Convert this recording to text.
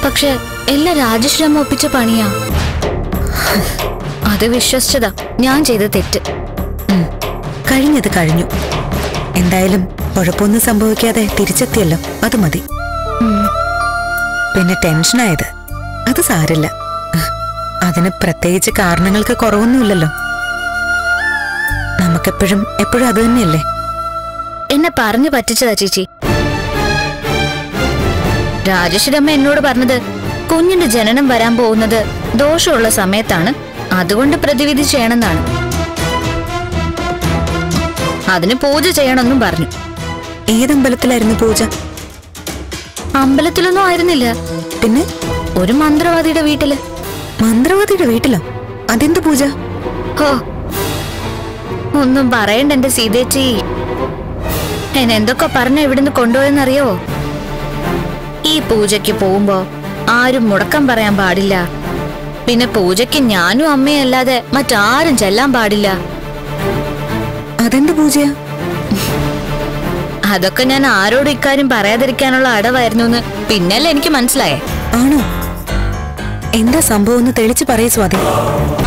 പക്ഷെ എല്ലാം രാജശ്രീയമ്മ ഒപ്പിച്ച പണിയാ അത് വിശ്വസിച്ചതാ ഞാൻ ചെയ്ത തെറ്റ് ഉം. കഴിഞ്ഞത് കഴിഞ്ഞു എന്തായാലും കുഴപ്പമൊന്നും സംഭവിക്കാതെ തിരിച്ചെത്തിയല്ലോ അത് മതി പിന്നെ ടെൻഷനായത് അത് സാരില്ല അതിന് പ്രത്യേകിച്ച് കാരണങ്ങൾക്ക് കുറവൊന്നുമില്ലല്ലോ നമുക്കെപ്പോഴും എപ്പോഴും അത് തന്നെയല്ലേ എന്നെ പറഞ്ഞു പറ്റിച്ചതാ ചേച്ചി രാജശ്രീയമ്മ എന്നോട് പറഞ്ഞത് കുഞ്ഞിന്റെ ജനനം വരാൻ പോകുന്നത് ദോഷമുള്ള സമയത്താണ് അതുകൊണ്ട് പ്രതിവിധി ചെയ്യണമെന്നാണ് അതിന് പൂജ ചെയ്യണമെന്നും പറഞ്ഞു ഏതമ്പലത്തിലായിരുന്നു പൂജ അമ്പലത്തിലൊന്നും ആയിരുന്നില്ല പിന്നെ ഒരു മന്ത്രവാദിയുടെ വീട്ടില് മന്ത്രവാദിയുടെ വീട്ടിലോ അതെന്ത് പൂജ ഹോ ഒന്നും പറയണ്ട എന്റെ സീതേച്ചി എന്നെ എന്തൊക്കെ പറഞ്ഞ ഇവിടുന്ന് കൊണ്ടുപോയെന്നറിയോ ഈ പൂജയ്ക്ക് പോകുമ്പോ ആരും മുടക്കം പറയാൻ പാടില്ല പിന്നെ പൂജയ്ക്ക് ഞാനും അമ്മയും അല്ലാതെ മറ്റാരും ചെല്ലാൻ പാടില്ല അതെന്ത് പൂജയാ അതൊക്കെ ഞാൻ ആരോടും ഇക്കാര്യം പറയാതിരിക്കാനുള്ള അടവായിരുന്നു എന്ന് പിന്നല്ലേ എനിക്ക് മനസ്സിലായേ ആണോ എന്താ സംഭവം ഒന്ന് തെളിച്ച് പറയൂ സ്വാതി